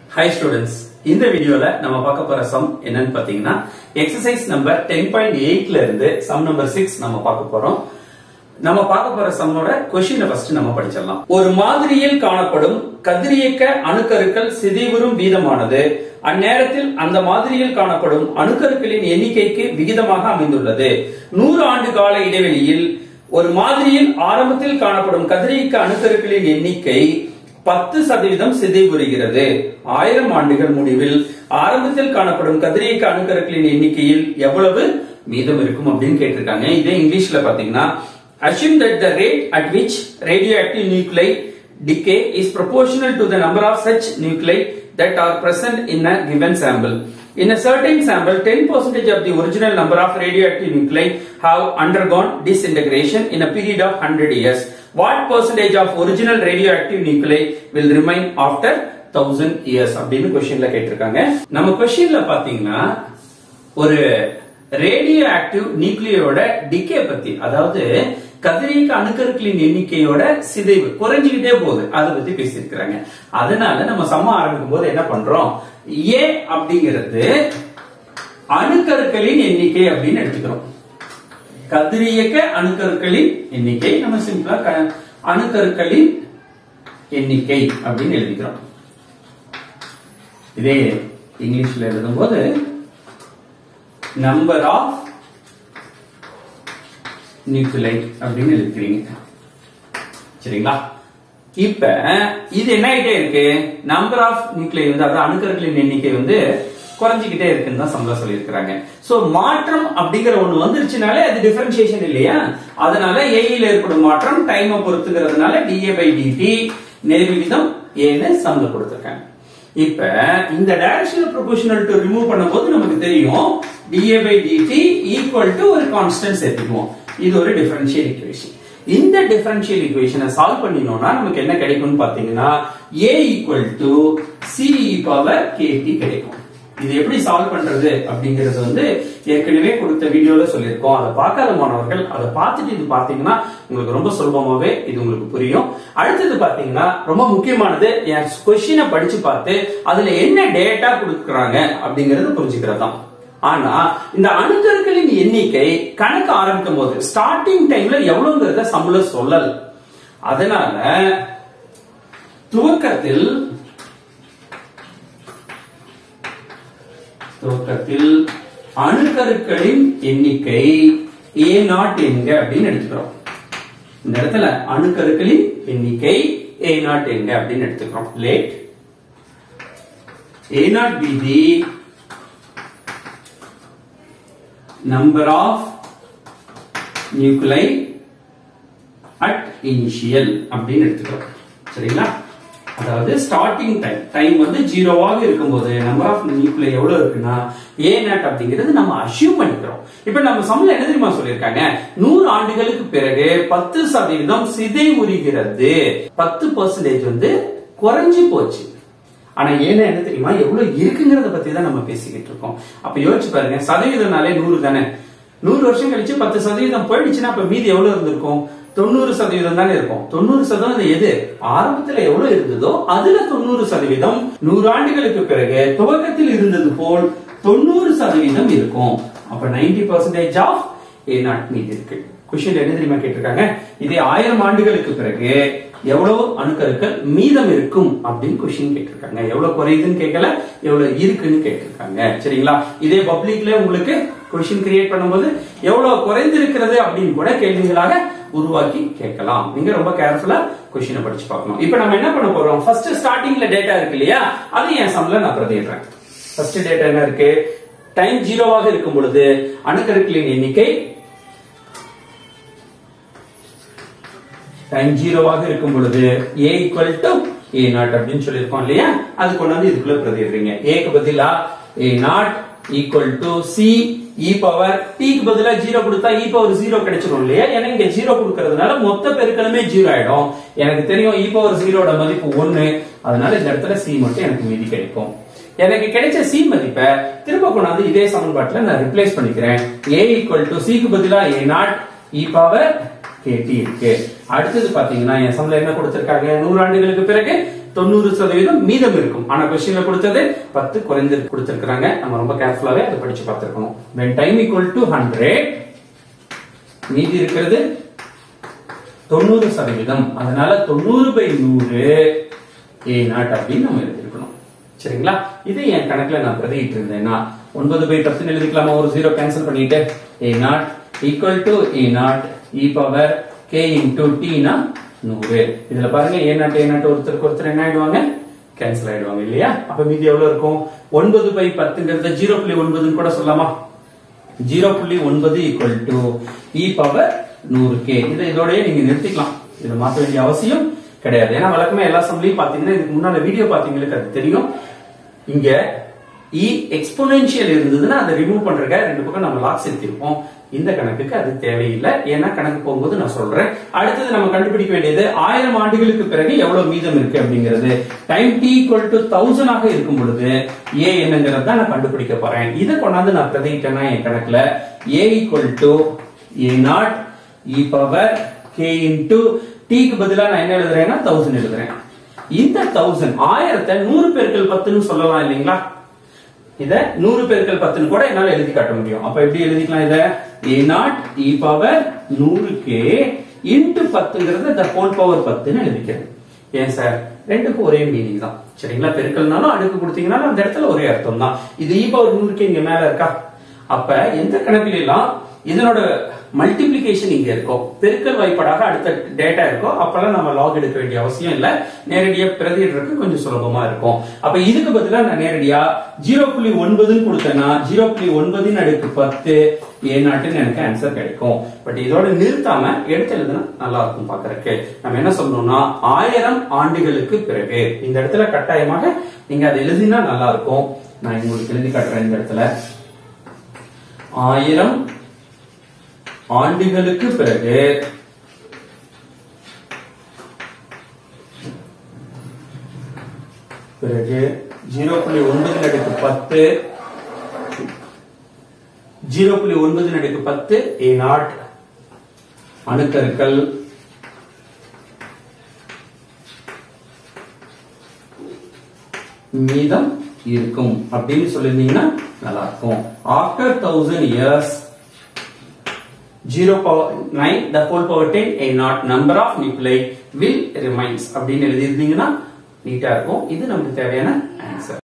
Hi students இந்த வீடியோல நம்ம பார்க்க போற சம் என்னன்னு பாத்தீங்கன்னா எக்ஸசைஸ் நம்பர் டென் பாயிண்ட் எயிட்ல இருந்து சம் நம்பர் சிக்ஸ் நம்ம பார்க்க போறோம் நம்ம பார்க்க போற சம்மோட கொஸ்டினை ஃபர்ஸ்ட் நம்ம படிச்சிடலாம் ஒரு மாதிரியில் காணப்படும் கதிரியக்க அணுக்கருக்கள் சிதைவுறும் வீதமானது அந்நேரத்தில் அந்த மாதிரியில் காணப்படும் அணுக்கருக்களின் எண்ணிக்கைக்கு விகிதமாக அமைந்துள்ளது நூறு ஆண்டு கால இடைவெளியில் ஒரு மாதிரியில் ஆரம்பத்தில் காணப்படும் கதிரியக்க அணுக்கருக்களின் எண்ணிக்கை பத்து சதவீதம் சிதைவுறுகிறது ஆயிரம் ஆண்டுகள் முடிவில் ஆரம்பத்தில் காணப்படும் கதிரியக்க அணுக்கருக்களின் எண்ணிக்கையில் எவ்வளவு மீதம் இருக்கும் அப்படின்னு கேட்டிருக்காங்க இதே இங்கிலீஷ்ல பாத்தீங்கன்னா assume that the rate at which radioactive nuclei decay is proportional to the number of such nuclei that are present in a given sample. In a certain sample, 10% of the original number of radioactive nuclei have undergone disintegration in a period of 100 years. What percentage of original radioactive nuclei will remain after 1000 years? அப்படின்னு கொஸ்டின்ல கேட்டிருக்காங்க நம்ம கொஸ்டின்ல பாத்தீங்கன்னா ஒரு radio active நியூக்ளியோட decay பத்தி அதாவது கதிரியக்க அணுக்கருக்களின் எண்ணிக்கையோட சிதைவு குறைஞ்சுக்கிட்டே போகுது அதை பத்தி பேசியிருக்கிறாங்க அதனால நம்ம சம்ம ஆரம்பிக்கும் போது என்ன பண்றோம் ஏ அப்படிங்கிறது அணுக்கருக்களின் எண்ணிக்கை அப்படின்னு எடுத்துக்கிறோம் கதிரியக்க அணுக்கருக்களின் எண்ணிக்கை நம்ம சிம்பிளா க- அணுக்கருக்களின் எண்ணிக்கை அப்படின்னு எழுதிக்கிறோம் இதே இங்கிலீஷ்ல எழுதும்போது நம்பர் ஆஃப் நியூக்ளியை அப்படின்னு எழுதிக்கிறீங்க சரிங்களா இப்ப இது என்ன ஆயிட்டே இருக்கு நம்பர் ஆஃப் நியூக்ளியை வந்து அதாவது அணுக்கருக்களின் எண்ணிக்கை வந்து குறைஞ்சிக்கிட்டே இருக்குன்னு தான் சம்பளம் சொல்லியிருக்கிறாங்க சோ மாற்றம் அப்படிங்கிற ஒண்ணு வந்துருச்சுனாலே அது டிஃபரன்சியேஷன் இல்லையா அதனால ஏஇல ஏற்படும் மாற்றம் டைமை பொறுத்துக்கிறதுனால டிஏ பை டிடி நேர்விகிதம் ஏன்னு சம்ல கொடுத்திருக்காங்க இப்ப இந்த டைரக்ஷனல் ப்ரொபோஷனல் டு ரிமூவ் பண்ணும்போது நமக்கு தெரியும் dA by dt equal to ஒரு கான்ஸ்டன்ட் சேர்த்துக்குவோம் இது ஒரு டிஃபரன்ஷியல் ஈக்குவேஷன் இந்த டிஃபரன்ஷியல் ஈக்குவேஷனை சால்வ் பண்ணினோம்னா நமக்கு என்ன கிடைக்கும்னு பாத்தீங்கன்னா a equal to C E power K T கிடைக்கும் இது எப்படி சால்வ் பண்றது அப்படிங்கறது வந்து ஏற்கனவே கொடுத்த வீடியோல சொல்லியிருக்கோம் அதை பார்க்காத மாணவர்கள் அதை பார்த்துட்டு இது பார்த்தீங்கன்னா உங்களுக்கு ரொம்ப சுலபமாவே இது உங்களுக்கு புரியும் அடுத்தது பாத்தீங்கன்னா ரொம்ப முக்கியமானது என் கொஸ்டினை படிச்சு பார்த்து அதுல என்ன டேட்டா கொடுக்குறாங்க அப்படிங்கறது புரிஞ்சுக்கிறது தான் ஆனா இந்த அணுக்கருக்களின் எண்ணிக்கை கணக்கு ஆரம்பிக்கும் போது ஸ்டார்டிங் டைம்ல எவ்வளவுங்கிறத சம்பள சொல்லல் அதனால துவக்கத்தில் துவக்கத்தில் அணுக்கருக்களின் எண்ணிக்கை ஏ நாட் என்க அப்படின்னு எடுத்துக்கிறோம் இந்த இடத்துல அணுக்கருக்களின் எண்ணிக்கை ஏ நாட் என்க அப்படின்னு எடுத்துக்கிறோம் let A naught be the number of nuclei at initial அப்படின்னு எடுத்துக்கிறோம் சரிங்களா அதாவது ஸ்டார்டிங் டைம் டைம் வந்து ஜீரோவாக இருக்கும்போது நம்பர் ஆஃப் நியூக்ளை எவ்வளவு இருக்குன்னா ஏ நாட் அப்படிங்கிறது நம்ம அசியூம் பண்ணிக்கிறோம் இப்ப நம்ம சம்ல என்ன தெரியுமா சொல்லியிருக்காங்க நூறு ஆண்டுகளுக்கு பிறகு பத்து சதவீதம் சிதைவுறுகிறது பத்து பர்சன்டேஜ் வந்து குறைஞ்சு போச்சு ஆனா ஏன்னா என்ன தெரியுமா எவ்வளவு இருக்குங்கிறத பத்தி தான் நம்ம பேசிக்கிட்டு இருக்கோம் அப்ப யோசிச்சு பாருங்க சதவீதம்னாலே நூறு தானே நூறு வருஷம் கழிச்சு பத்து சதவீதம் போயிடுச்சுன்னா அப்ப மீதி எவ்வளவு இருந்திருக்கும் தொண்ணூறு சதவீதம் தானே இருக்கும் தொண்ணூறு சதவீதம் எது ஆரம்பத்துல எவ்வளவு இருந்ததோ அதுல தொண்ணூறு சதவீதம் நூறு ஆண்டுகளுக்கு பிறகு துவக்கத்தில் இருந்தது போல் தொண்ணூறு சதவீதம் இருக்கும் அப்ப 90% பர்சன்டேஜ் ஆஃப் ஏ நாட் மீதி இருக்கு கொஸ்டின் என்ன தெரியுமா கேட்டிருக்காங்க இதே ஆயிரம் ஆண்டுகளுக்கு பிறகு எவ்வளவு அணுக்கருக்கள் மீதம் இருக்கும் அப்படின்னு கொஸ்டின் கேட்டிருக்காங்க எவ்வளவு குறையுதுன்னு கேட்கல எவ்வளவு இருக்குன்னு கேட்டிருக்காங்க சரிங்களா இதே பப்ளிக்ல உங்களுக்கு கொஸ்டின் கிரியேட் பண்ணும்போது எவ்வளவு குறைந்திருக்கிறது அப்படின்னு கூட கேள்விகளாக உருவாக்கி கேட்கலாம் நீங்க ரொம்ப கேர்ஃபுல்லா கொஸ்டினை படிச்சு பார்க்கணும் இப்போ நம்ம என்ன பண்ண போறோம் ஃபர்ஸ்ட் ஸ்டார்டிங்ல டேட்டா இருக்கு இல்லையா அது என் சம்ல நான் பிரதிடுறேன் ஃபர்ஸ்ட் டேட்டா என்ன இருக்கு டைம் ஜீரோவாக இருக்கும் பொழுது அணுக்கருக்களின் எண்ணிக்கை டைம் ஜீரோவாக இருக்கும் பொழுது A equal to A naught அப்படின்னு சொல்லியிருக்கோம் இல்லையா அது கொண்டு வந்து இதுக்குள்ள பிரதிடுறீங்க ஏக்கு பதிலா A naught equal to C E power க்கு பதிலா ஜீரோ கொடுத்தா இ பவர் ஜீரோ கிடைச்சிரும் இல்லையா ஏன்னா இங்க ஜீரோ கொடுக்கறதுனால மொத்த பெருக்கலுமே ஜீரோ ஆயிடும் எனக்கு தெரியும் இ பவர் ஜீரோட மதிப்பு ஒன்னு அதனால இந்த இடத்துல சி மட்டும் எனக்கு மீதி கிடைக்கும் எனக்கு கிடைச்ச சி மதிப்பை திரும்ப கொண்டாந்து இதே சமன்பாட்டுல நான் ரிப்ளேஸ் பண்ணிக்கிறேன் ஏ ஈக்குவல் டு சிக்கு பதிலா ஏ நாட் இ பவர் கேடி இருக்கு அடுத்தது பாத்தீங்கன்னா என் சம்ல என்ன கொடுத்திருக்காங்க நூறு ஆண்டுகளுக்கு பிறகு தொண்ணூறு சதவீதம் மீதம் இருக்கும் ஆனா கொஸ்டின்ல கொடுத்தது பத்து குறைந்து கொடுத்திருக்காங்க நம்ம ரொம்ப கேர்ஃபுல்லாவே அதை படிச்சு பார்த்திருக்கணும் when time equal to 100 மீதி இருக்கிறது தொண்ணூறு சதவீதம் அதனால தொண்ணூறு பை நூறு ஏ நாட் அப்படின்னு நம்ம எழுதிருக்கணும் சரிங்களா இது என் கணக்குல நான் பிரதிட்டு இருந்தேன்னா ஒன்பது பை பத்துன்னு எழுதிக்கலாமா ஒரு ஜீரோ கேன்சல் பண்ணிட்டு A naught equal to A naught E power K into டீனா நூறு இதுல பாருங்க ஏ நாட் ஏ நாட் ஒருத்தருக்கு ஒருத்தர் என்ன ஆயிடுவாங்க கேன்சல் ஆயிடுவாங்க இல்லையா அப்ப மீதி எவ்வளவு இருக்கும் ஒன்பது பை பத்துங்கிறத ஜீரோ புள்ளி ஒன்பதுன்னு கூட சொல்லலாமா ஜீரோ புள்ளி ஒன்பது ஈக்குவல் டு இ பவர் நூறு கே இதை இதோடய நீங்க நிறுத்திக்கலாம் இதை மாற்ற வேண்டிய அவசியம் கிடையாது ஏன்னா வழக்கமே எல்லா சம்பளையும் பாத்தீங்கன்னா இதுக்கு முன்னால வீடியோ பாத்தீங்களுக்கு அது தெரியும் இங்க இ எக்ஸ்போனென்ஷியல் இருந்ததுன்னா அதை ரிமூவ் பண்றதுக்காக ரெண்டு பக்கம் நம்ம லாக் சேர்த்திருப்போம் இந்த கணக்குக்கு அது தேவையில்லை ஏன்னா கணக்கு போகும்போது நான் சொல்றேன் அடுத்தது நம்ம கண்டுபிடிக்க வேண்டியது ஆயிரம் ஆண்டுகளுக்கு பிறகு எவ்வளவு மீதம் இருக்கு அப்படிங்கிறது time T equal to thousand ஆக இருக்கும் பொழுது ஏ என்னங்கிறது தான் நான் கண்டுபிடிக்க போறேன் இதை கொண்டாந்து நான் பிரதிட்டேன்னா என் கணக்குல A equal to A naught E power K into டிக்கு பதிலா நான் என்ன எழுதுறேன்னா தௌசண்ட் எழுதுறேன் இந்த தௌசண்ட் ஆயிரத்தை நூறு பேர்கள் பத்துன்னு சொல்லலாம் இல்லைங்களா இத நூறு பெருக்கல் பத்துன்னு கூட என்னால எழுதி காட்ட முடியும் அப்ப எப்படி எழுதிக்கலாம் இத ஏ நாட் இ பவர் நூறு கே இன்டு பத்துங்கிறது இந்த ஹோல் பவர் பத்துன்னு எழுதிக்கிறேன் ஏன் சார் ரெண்டுக்கும் ஒரே மீனிங் தான் சரிங்களா பெருக்கல்னாலும் அடுக்கு கொடுத்தீங்கன்னாலும் அந்த இடத்துல ஒரே அர்த்தம் தான் இது இ பவர் நூறு கே இங்க மேல இருக்கா அப்ப எந்த கணக்குல எல்லாம் இதனோட மல்டிபிளிகேஷன் இங்க இருக்கும் பெருக்கல் வாய்ப்பாடாக அடுத்த டேட்டா இருக்கும் அப்பெல்லாம் நம்ம லாக் எடுக்க வேண்டிய அவசியம் இல்ல நேரடியா பிரதிடுறதுக்கு கொஞ்சம் சுலபமா இருக்கும் அப்ப இதுக்கு பதிலா நான் நேரடியா ஜீரோ புள்ளி ஒன்பதுன்னு கொடுத்தேன்னா ஜீரோ புள்ளி ஒன்பதின் அடுக்கு பத்து ஏ நாட்டுன்னு எனக்கு ஆன்சர் கிடைக்கும் பட் இதோட நிறுத்தாம எடுத்து எழுதுனா நல்லா இருக்கும் பாக்குறதுக்கு நம்ம என்ன சொல்லணும்னா ஆயிரம் ஆண்டுகளுக்கு பிறகு இந்த இடத்துல கட்டாயமாக நீங்க அதை எழுதினா நல்லா இருக்கும் நான் உங்களுக்கு எழுதி காட்டுறேன் இந்த இடத்துல ஆயிரம் ஆண்டுகளுக்கு பிறகு பிறகு ஜீரோ புள்ளி ஒன்பது அடுக்கு பத்து ஜீரோ புள்ளி ஒன்பது அடுக்கு பத்து ஏ நாட் அணுக்கருக்கள் மீதம் இருக்கும் அப்படின்னு சொல்லியிருந்தீங்கன்னா நல்லா இருக்கும் after thousand years 0 power 9 the whole power 10 a not number of nuclei will remains அப்படின்னு எழுதியிருந்தீங்கன்னா நீட்டா இருக்கும் இது நமக்கு தேவையான ஆன்சர்